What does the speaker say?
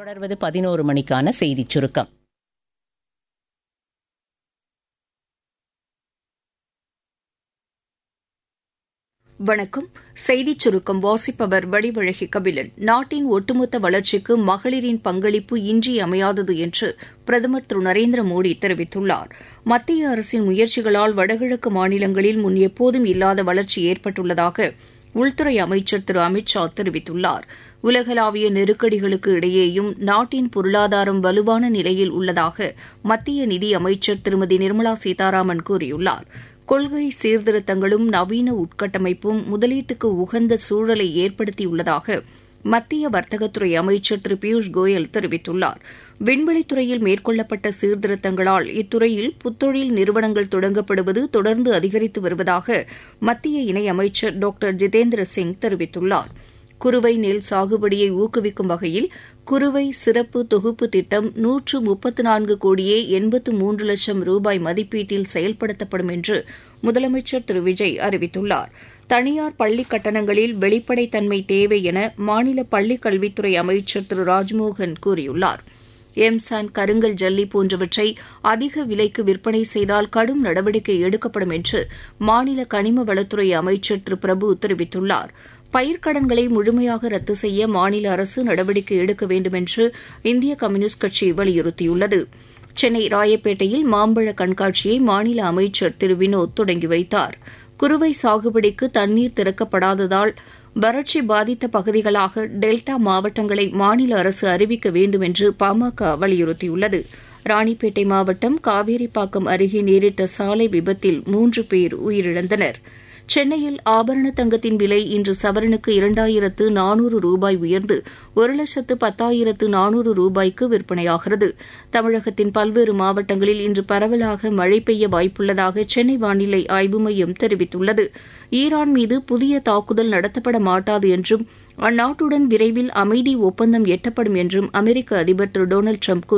தொடர்வது பதினோரு மணிக்கான செய்திச் சுருக்கம் வணக்கம் செய்திச் சுருக்கம் வாசிப்பவர் வடிவழகி கபிலன் நாட்டின் ஒட்டுமொத்த வளர்ச்சிக்கு மகளிரின் பங்களிப்பு இன்றியமையாதது என்று பிரதமர் திரு நரேந்திர மோடி தெரிவித்துள்ளார் மத்திய அரசின் முயற்சிகளால் வடகிழக்கு மாநிலங்களில் முன் எப்போதும் இல்லாத வளர்ச்சி ஏற்பட்டுள்ளதாக உள்துறை அமைச்சர் திரு அமித் ஷா தெரிவித்துள்ளார் உலகளாவிய நெருக்கடிகளுக்கு இடையேயும் நாட்டின் பொருளாதாரம் வலுவான நிலையில் உள்ளதாக மத்திய நிதி அமைச்சர் திருமதி நிர்மலா சீதாராமன் கூறியுள்ளார் கொள்கை சீர்திருத்தங்களும் நவீன உட்கட்டமைப்பும் முதலீட்டுக்கு உகந்த சூழலை ஏற்படுத்தியுள்ளதாக மத்திய வர்த்தகத்துறை அமைச்சர் திரு பியூஷ் கோயல் தெரிவித்துள்ளார் விண்வெளித்துறையில் மேற்கொள்ளப்பட்ட சீர்திருத்தங்களால் இத்துறையில் புத்தொழில் நிறுவனங்கள் தொடங்கப்படுவது தொடர்ந்து அதிகரித்து வருவதாக மத்திய இணையமைச்சர் டாக்டர் ஜிதேந்திர சிங் தெரிவித்துள்ளார் குறுவை நெல் சாகுபடியை ஊக்குவிக்கும் வகையில் குறுவை சிறப்பு தொகுப்பு திட்டம் நூற்று முப்பத்து நான்கு கோடியே எண்பத்து மூன்று லட்சம் ரூபாய் மதிப்பீட்டில் செயல்படுத்தப்படும் என்று முதலமைச்சர் திரு விஜய் அறிவித்துள்ளார் தனியார் பள்ளிக் கட்டணங்களில் வெளிப்படைத்தன்மை தேவை என மாநில பள்ளிக் கல்வித்துறை அமைச்சர் திரு ராஜ்மோகன் கூறியுள்ளார் எம்சான் கருங்கல் ஜல்லி போன்றவற்றை அதிக விலைக்கு விற்பனை செய்தால் கடும் நடவடிக்கை எடுக்கப்படும் என்று மாநில கனிம வளத்துறை அமைச்சர் திரு பிரபு தெரிவித்துள்ளார் பயிர்க்கடன்களை முழுமையாக ரத்து செய்ய மாநில அரசு நடவடிக்கை எடுக்க வேண்டும் என்று இந்திய கம்யூனிஸ்ட் கட்சி வலியுறுத்தியுள்ளது சென்னை ராயப்பேட்டையில் மாம்பழ கண்காட்சியை மாநில அமைச்சர் திரு வினோத் தொடங்கி வைத்தார் குறுவை சாகுபடிக்கு தண்ணீர் திறக்கப்படாததால் வறட்சி பாதித்த பகுதிகளாக டெல்டா மாவட்டங்களை மாநில அரசு அறிவிக்க வேண்டும் என்று பாமக வலியுறுத்தியுள்ளது ராணிப்பேட்டை மாவட்டம் காவேரிப்பாக்கம் அருகே நேரிட்ட சாலை விபத்தில் மூன்று பேர் உயிரிழந்தனர் சென்னையில் ஆபரண தங்கத்தின் விலை இன்று சவரனுக்கு இரண்டாயிரத்து நானூறு ரூபாய் உயர்ந்து ஒரு லட்சத்து பத்தாயிரத்து நானூறு ரூபாய்க்கு விற்பனையாகிறது தமிழகத்தின் பல்வேறு மாவட்டங்களில் இன்று பரவலாக மழை பெய்ய வாய்ப்புள்ளதாக சென்னை வானிலை ஆய்வு மையம் தெரிவித்துள்ளது ஈரான் மீது புதிய தாக்குதல் நடத்தப்பட மாட்டாது என்றும் அந்நாட்டுடன் விரைவில் அமைதி ஒப்பந்தம் எட்டப்படும் என்றும் அமெரிக்க அதிபர் திரு டொனால்டு ட்ரம்ப்